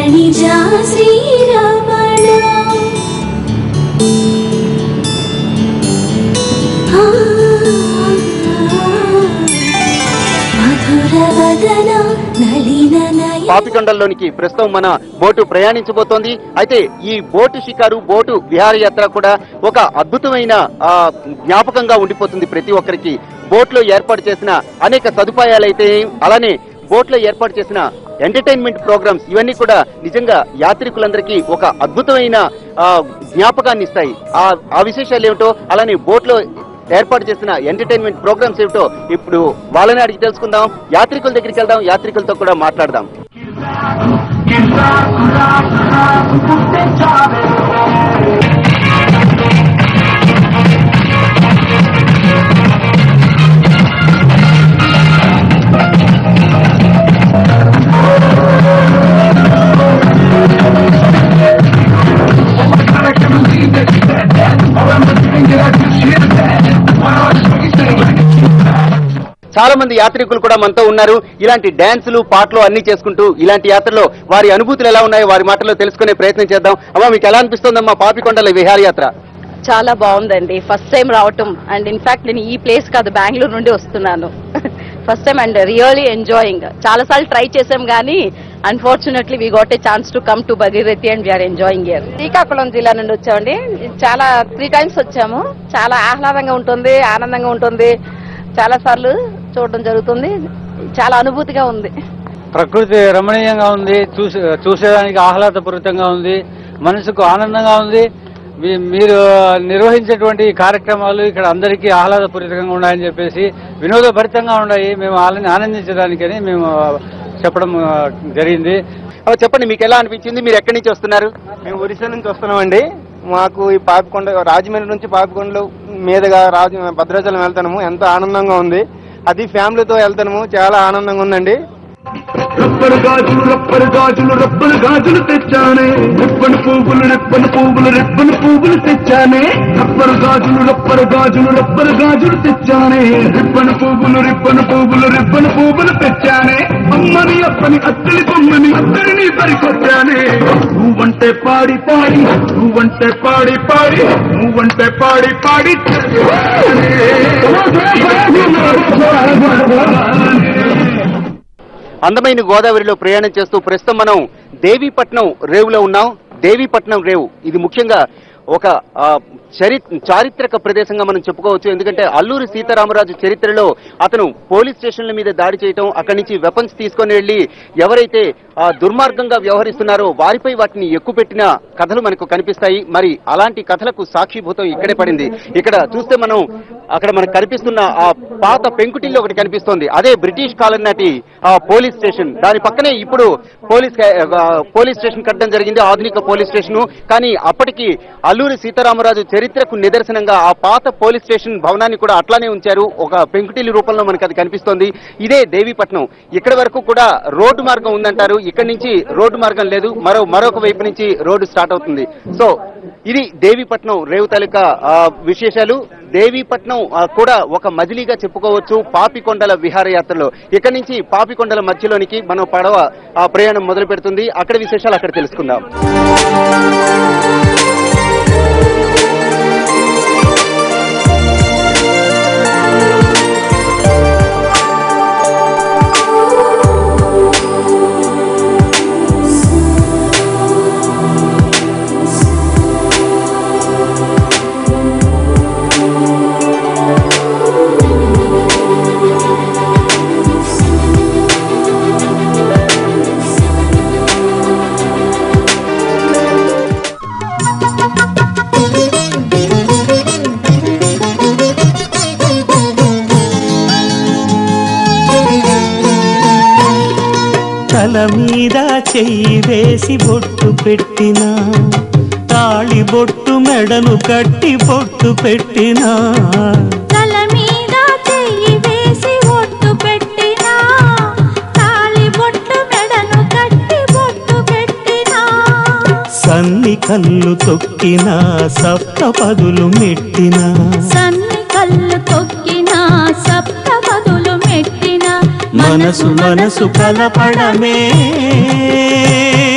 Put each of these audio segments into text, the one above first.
ప్రణిజా శ్రీరమణ ఆ, మధురవదన నళిన నయ పాపికొండల్లోనికి ప్రస్తుతం మన బోటు ప్రయాణించబోతోంది అయితే ఈ బోటు షికారు బోటు విహారయాత్ర కూడా ఒక అద్భుతమైన ఆ, జ్ఞాపకంగా ఉండిపోతుంది ప్రతి ఒక్కరికి బోట్లో ఏర్పాటు చేసిన అనేక సదుపాయాలైతే అలానే బోట్లో ఏర్పాటు చేసిన ఎంటర్టైన్మెంట్ ప్రోగ్రామ్స్ ఇవన్నీ కూడా నిజంగా యాత్రికులందరికీ ఒక అద్భుతమైన ఆ, జ్ఞాపకాన్ని ఇస్తాయి ఆ ఆ విశేషాలు ఏమిటో అలానే బోట్లో ఏర్పాటు చేసిన ఎంటర్టైన్మెంట్ ప్రోగ్రామ్స్ ఏమిటో ఇప్పుడు వాళ్ళని అడిగి తెలుసుకుందాం యాత్రికుల దగ్గరికి వెళ్దాం యాత్రికులతో కూడా మాట్లాడదాం చాలా మంది యాత్రికులు కూడా మనతో ఉన్నారు ఇలాంటి డాన్సులు పాటలు అన్ని చేసుకుంటూ ఇలాంటి యాత్రలో వారి అనుభూతులు ఎలా ఉన్నాయో వారి మాటల్లో తెలుసుకునే ప్రయత్నం చేద్దాం అమ్మా మీకు ఎలా అనిపిస్తుందమ్మా పాపికొండల విహారయాత్ర చాలా బాగుందండి ఫస్ట్ టైం రావటం అండ్ ఇన్ఫాక్ట్ నేను ఈ ప్లేస్ కాదు బెంగళూరు నుండి వస్తున్నాను first time and really enjoying చాలా సార్లు ట్రై చేసాం కానీ unfortunately we got a chance to come to Bhagirathi and we are enjoying here Srikakulam జిల్లా నుండి వచ్చామండి చాలా త్రీ టైమ్స్ వచ్చాము చాలా ఆహ్లాదంగా ఉంటుంది ఆనందంగా ఉంటుంది చాలా సార్లు చూడడం జరుగుతుంది చాలా అనుభూతిగా ఉంది ప్రకృతి రమణీయంగా ఉంది చూసే చూసేదానికి ఆహ్లాదపూరితంగా ఉంది మనసుకు ఆనందంగా ఉంది మీ- మీరు నిర్వహించేటువంటి ఈ కార్యక్రమాలు ఇక్కడ అందరికీ ఆహ్లాదపూరితంగా ఉన్నాయని చెప్పేసి వినోదభరితంగా ఉన్నాయి మేము ఆనంద- ఆనందించడానికని మేము చెప్పడం ఆ, జరిగింది అవ్వ, చెప్పండి మీకు ఎలా అనిపించింది మీరు ఎక్కడి నుంచి వస్తున్నారు మేము ఒరిస్సా నుంచి వస్తున్నామండి మాకు ఈ పాపికొండ రాజమండ్రి నుంచి పాపికొండలు మీదుగా రాజ భద్రాచలం వెళ్తాము ఎంతో ఆనందంగా ఉంది అది ఫ్యామిలీతో వెళ్తాము చాలా ఆనందంగా ఉందండి రబ్బరు గాజులు రబ్బరు గాజులు రబ్బరు గాజులు తెచ్చానే రెప్పని పువ్వులు రెప్పని పువ్వులు రెప్పని పువ్వులు తెచ్చానే రబ్బరు గాజులు రబ్బరు గాజులు రబ్బరు గాజులు తెచ్చానే రిబ్బని పువ్వులు రిబ్బని పువ్వులు రిబ్బని పువ్వులు తెచ్చానే అమ్మని అప్పని అత్తలి బొమ్మని అత్తరిని పరికొచ్చానే నువ్వంటే పాడి పాడి నువ్వంటే పాడి పాడి నువ్వంటే పాడి పాడి అందమైన గోదావరిలో ప్రయాణం చేస్తూ ప్రస్తుతం మనం దేవీపట్నం రేవులో ఉన్నాం దేవీపట్నం రేవు ఇది ముఖ్యంగా ఒక ఆ, చరి చారిత్రక ప్రదేశంగా మనం చెప్పుకోవచ్చు ఎందుకంటే అల్లూరి సీతారామరాజు చరిత్రలో అతను పోలీస్ స్టేషన్ల మీద దాడి చేయటం అక్కడి నుంచి వెపన్స్ తీసుకొని వెళ్లి ఎవరైతే ఆ, దుర్మార్గంగా వ్యవహరిస్తున్నారో వారిపై వాటిని ఎక్కుపెట్టిన కథలు మనకు కనిపిస్తాయి మరి అలాంటి కథలకు సాక్షిభూతం ఇక్కడే పడింది ఇక్కడ చూస్తే మనం అక్కడ మనకు కనిపిస్తున్న ఆ పాత పెంకుటిల్లు ఒకటి కనిపిస్తోంది అదే బ్రిటిష్ కాలం నాటి ఆ పోలీస్ స్టేషన్ దాని పక్కనే ఇప్పుడు పోలీస్ ఆ, పోలీస్ స్టేషన్ కట్టడం జరిగింది ఆధునిక పోలీస్ స్టేషన్ కానీ అప్పటికి అల్లూరి సీతారామరాజు చరిత్రకు నిదర్శనంగా ఆ పాత పోలీస్ స్టేషన్ భవనాన్ని కూడా అట్లానే ఉంచారు ఒక పెంకుటిల్లి రూపంలో మనకు అది కనిపిస్తోంది ఇదే దేవీపట్నం ఇక్కడ వరకు కూడా రోడ్డు మార్గం ఉందంటారు ఇక్కడి నుంచి రోడ్డు మార్గం లేదు మరో మరొక వైపు నుంచి రోడ్డు స్టార్ట్ అవుతుంది సో ఇది దేవీపట్నం రేవు తాలూకా ఆ, విశేషాలు దేవీపట్నం ఆ, కూడా ఒక మజిలీగా చెప్పుకోవచ్చు పాపికొండల విహారయాత్రలో ఇక్కడి నుంచి పాపికొండల మధ్యలోనికి మనం పడవ ఆ, ప్రయాణం మొదలు పెడుతుంది అక్కడ విశేషాలు అక్కడ తెలుసుకుందాం తల మీద చెయ్యి వేసి బొట్టు పెట్టిన తాళి బొట్టు మెడను కట్టి బొట్టు పెట్టినా తల మీద చెయ్యి వేసి ఒట్టు పెట్టినా తాళి బొట్టు మెడను కట్టి బొట్టు పెట్టినా సన్ని కళ్ళు తొక్కిన సప్త పదులు మెట్టిన సన్ని కళ్ళు తొక్కినా సప్త పదులు మెట్టినా మనసు మనసు కలపడమే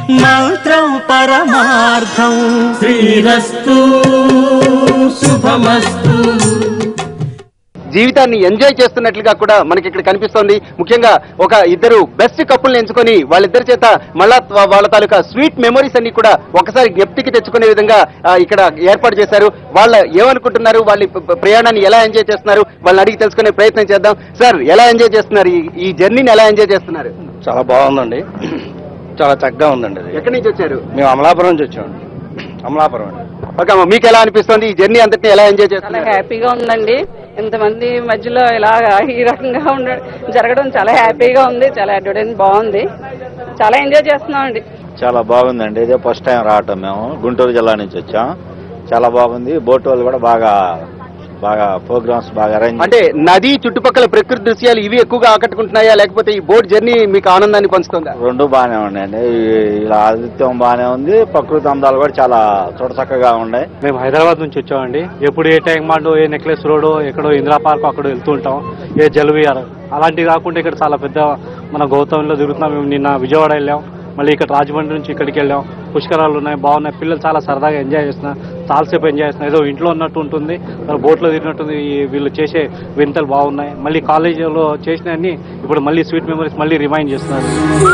మంత్రం పరమార్థం శ్రీరస్తు శుభమస్తు జీవితాన్ని ఎంజాయ్ చేస్తున్నట్లుగా కూడా మనకి ఇక్కడ కనిపిస్తోంది ముఖ్యంగా ఒక ఇద్దరు బెస్ట్ కప్పుల్ని ఎంచుకొని వాళ్ళిద్దరి చేత మళ్ళా త- వాళ్ళ తాలూకా స్వీట్ మెమరీస్ అన్ని కూడా ఒకసారి జ్ఞప్తికి తెచ్చుకునే విధంగా ఆ, ఇక్కడ ఏర్పాటు చేశారు వాళ్ళ ఏమనుకుంటున్నారు వాళ్ళ ప- ప- ప్రయాణాన్ని ఎలా ఎంజాయ్ చేస్తున్నారు వాళ్ళని అడిగి తెలుసుకునే ప్రయత్నం చేద్దాం సార్ ఎలా ఎంజాయ్ చేస్తున్నారు ఈ- ఈ జర్నీని ఎలా ఎంజాయ్ చేస్తున్నారు చాలా బాగుందండి చాలా చక్కగా ఉందండి అది ఎక్కడి నుంచి వచ్చారు మేము అమలాపురం నుంచి వచ్చామండి అమలాపురం అండి ఓకే అమ్మ మీకు ఎలా అనిపిస్తుంది ఈ జర్నీ అంతటిని ఎలా ఎంజాయ్ చాలా చేస్తున్నారు హ్యాపీగా ఉందండి ఇంతమంది మధ్యలో ఇలా ఈ రకంగా ఉండ జరగడం చాలా హ్యాపీగా ఉంది చాలా అడ్వర్టైజ్ బాగుంది చాలా ఎంజాయ్ చేస్తున్నాం అండి చాలా బాగుందండి ఇదే ఫస్ట్ టైం రావటం మేము గుంటూరు జిల్లా నుంచి వచ్చాం చాలా బాగుంది బోట్ వాళ్ళు కూడా బాగా బాగా ప్రోగ్రామ్స్ బాగా అరేంజ్ అంటే నది చుట్టుపక్కల ప్రకృతి దృశ్యాలు ఇవి ఎక్కువగా ఆకట్టుకుంటున్నాయా లేకపోతే ఈ బోట్ జర్నీ మీకు ఆనందాన్ని పంచుతుందా రెండు బాగానే ఉన్నాయండి ఈ- ఇలా ఆదిత్యం బాగానే ఉంది ప్రకృతి అందాలు కూడా చాలా చూడచక్కగా ఉన్నాయి మేము హైదరాబాద్ నుంచి వచ్చామండి ఎప్పుడు ఏ ట్యాంక్ మాండు ఏ నెక్లెస్ రోడ్ ఎక్కడో ఇందిరా పార్క్ అక్కడ వెళ్తూ ఉంటాం ఏ జలవిహార్ అలాంటివి కాకుండా ఇక్కడ చాలా పెద్ద మన గౌతమ్లో తిరుగుతున్నాం మేము నిన్న విజయవాడ వెళ్ళాం మళ్ళీ ఇక్కడ రాజమండ్రి నుంచి ఇక్కడికి వెళ్ళాం పుష్కరాలు ఉన్నాయి బాగున్నాయి పిల్లలు చాలా సరదాగా ఎంజాయ్ చేస్తున్నారు చాలాసేపు ఎంజాయ్ చేస్తున్నారు ఏదో ఇంట్లో ఉన్నట్టు ఉంటుంది మన బోట్లో తిరిగినట్టుంది ఈ వీళ్ళు చేసే వింతలు బాగున్నాయి మళ్ళీ కాలేజీలో చేసినవన్నీ ఇప్పుడు మళ్ళీ స్వీట్ మెమరీస్ మళ్ళీ రిమైండ్ చేస్తున్నారు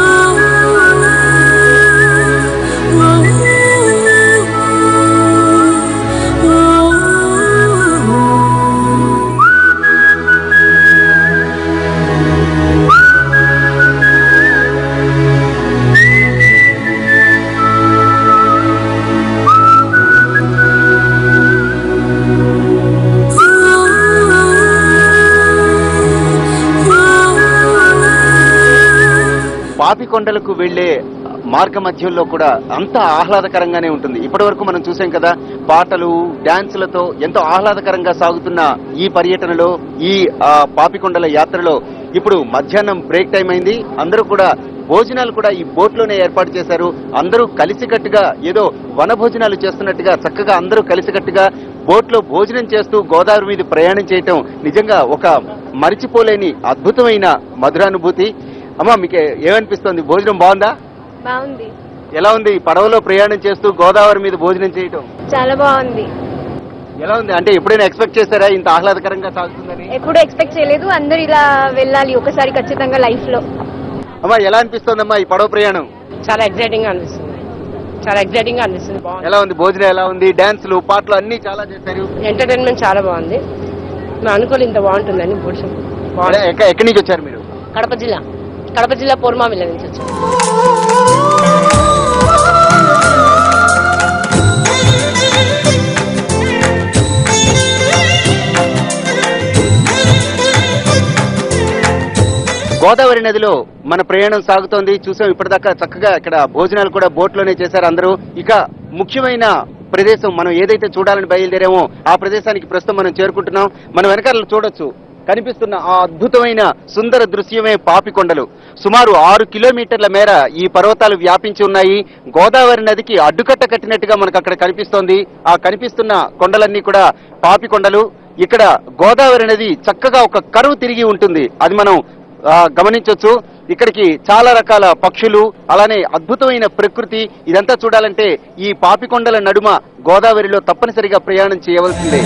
పాపికొండలకు వెళ్లే మార్గ మధ్యంలో కూడా అంత ఆహ్లాదకరంగానే ఉంటుంది ఇప్పటి వరకు మనం చూసాం కదా పాటలు డాన్సులతో ఎంతో ఆహ్లాదకరంగా సాగుతున్న ఈ పర్యటనలో ఈ ఆ, పాపికొండల యాత్రలో ఇప్పుడు మధ్యాహ్నం బ్రేక్ టైం అయింది అందరూ కూడా భోజనాలు కూడా ఈ బోట్లోనే ఏర్పాటు చేశారు అందరూ కలిసికట్టుగా ఏదో వనభోజనాలు చేస్తున్నట్టుగా చక్కగా అందరూ కలిసికట్టుగా బోట్లో భోజనం చేస్తూ గోదావరి మీద ప్రయాణం చేయటం నిజంగా ఒక మరిచిపోలేని అద్భుతమైన మధురానుభూతి అమ్మా మీకు ఏమనిపిస్తుంది భోజనం బాగుందా బాగుంది ఎలా ఉంది పడవలో ప్రయాణం చేస్తూ గోదావరి మీద భోజనం చేయటం చాలా బాగుంది ఎలా ఉంది అంటే ఎప్పుడైనా ఎక్స్పెక్ట్ చేశారా ఇంత ఆహ్లాదకరంగా సాగుతుందని ఎప్పుడు ఎక్స్పెక్ట్ చేయలేదు అందరూ ఇలా వెళ్ళాలి ఒకసారి ఖచ్చితంగా లైఫ్ లో అమ్మా ఎలా అనిపిస్తోందమ్మా ఈ పడవ ప్రయాణం చాలా ఎక్సైటింగ్ గా అనిపిస్తుంది చాలా ఎక్సైటింగ్ గా అనిపిస్తుంది బాగుంది ఎలా ఉంది భోజనం ఎలా ఉంది డాన్సులు పాటలు అన్ని చాలా చేశారు ఎంటర్టైన్మెంట్ చాలా బాగుంది మేము అనుకోలేదు ఇంత బాగుంటుందని భూషం ఎక్కడ- ఎక్క- ఎక్కడి నుంచి వచ్చారు మీరు కడప జిల్లా కడప జిల్లా పూర్మామిల్ల నుంచి వచ్చాం గోదావరి నదిలో మన ప్రయాణం సాగుతోంది చూసాం ఇప్పటిదాకా చక్కగా ఇక్కడ భోజనాలు కూడా బోట్లోనే చేశారు అందరూ ఇక ముఖ్యమైన ప్రదేశం మనం ఏదైతే చూడాలని బయలుదేరామో ఆ ప్రదేశానికి ప్రస్తుతం మనం చేరుకుంటున్నాం మనం వెనకాల చూడొచ్చు కనిపిస్తున్న ఆ అద్భుతమైన సుందర దృశ్యమే పాపికొండలు సుమారు ఆరు కిలోమీటర్ల మేర ఈ పర్వతాలు వ్యాపించి ఉన్నాయి గోదావరి నదికి అడ్డుకట్ట కట్టినట్టుగా మనకు అక్కడ కనిపిస్తోంది ఆ కనిపిస్తున్న కొండలన్నీ కూడా పాపికొండలు ఇక్కడ గోదావరి నది చక్కగా ఒక కరువు తిరిగి ఉంటుంది అది మనం ఆ, గమనించొచ్చు ఇక్కడికి చాలా రకాల పక్షులు అలానే అద్భుతమైన ప్రకృతి ఇదంతా చూడాలంటే ఈ పాపికొండల నడుమ గోదావరిలో తప్పనిసరిగా ప్రయాణం చేయవలసిందే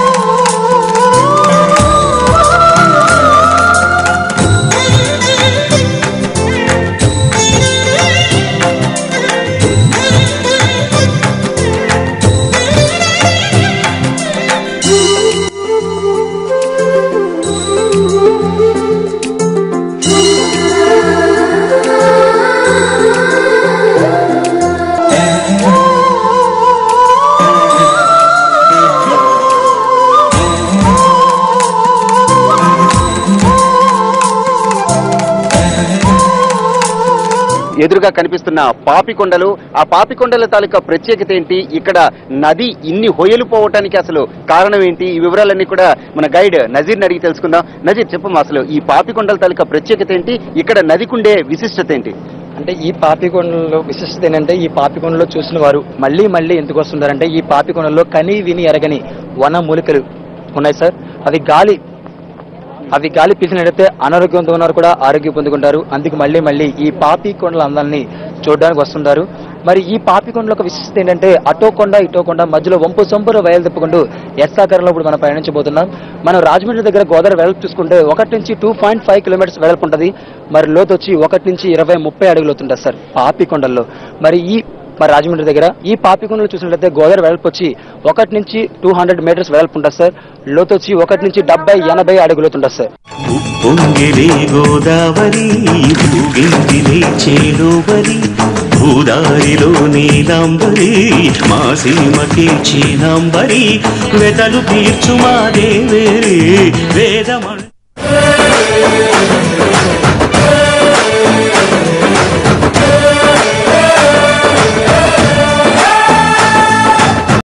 ఎదురుగా కనిపిస్తున్న పాపికొండలు ఆ పాపికొండల తాలూకా ప్రత్యేకత ఏంటి ఇక్కడ నది ఇన్ని హొయలు పోవటానికి అసలు కారణం ఏంటి ఈ వివరాలన్నీ కూడా మన గైడ్ నజీర్ని అడిగి తెలుసుకుందాం నజీర్ చెప్పమ్మా అసలు ఈ పాపికొండల తాలూకా ప్రత్యేకత ఏంటి ఇక్కడ నదికుండే విశిష్టత ఏంటి అంటే ఈ పాపికొండలో విశిష్టత ఏంటంటే ఈ పాపికొండలో చూసిన వారు మళ్ళీ మళ్ళీ ఎందుకు వస్తున్నారంటే ఈ పాపికొండలో కని విని ఎరగని వన మూలికలు ఉన్నాయి సార్ అవి గాలి అవి గాలి పీల్చినట్టయితే అనారోగ్యంతో ఉన్నారు కూడా ఆరోగ్యం పొందుకుంటారు అందుకు మళ్ళీ మళ్ళీ ఈ పాపి కొండల అందాన్ని చూడడానికి వస్తుంటారు మరి ఈ పాపికొండలో ఒక విశిష్టత ఏంటంటే అటో కొండ ఇటో కొండ మధ్యలో వంపు సొంపుర వయలు తిప్పుకుంటూ ఎస్సాకరంలో ఇప్పుడు మనం ప్రయాణించబోతున్నాం మనం రాజమండ్రి దగ్గర గోదావరి వెడల్పు చూసుకుంటే ఒకటి నుంచి టూ పాయింట్ ఫైవ్ కిలోమీటర్స్ వెడల్పు ఉంటుంది మరి లోతు వచ్చి ఒకటి నుంచి ఇరవై ముప్పై అడుగులు అవుతుంటుంది సార్ పాపికొండల్లో మరి ఈ మరి రాజమండ్రి దగ్గర ఈ పాపికొండలు చూసినట్లయితే గోదావరి వెడల్పు వచ్చి ఒకటి నుంచి టూ హండ్రెడ్ మీటర్స్ వెడల్పు ఉంటుంది సార్ లోతు వచ్చి ఒకటి నుంచి డెబ్బై ఎనభై అడుగులు ఉంటుంది సార్ పొంగిలే గోదావరి భూగిందిలే చేలోవరి భూదారిలో నీలాంబరి మా సీమకి చీనాంబరి వెతలు తీర్చు మా దేవేరి వేదమండ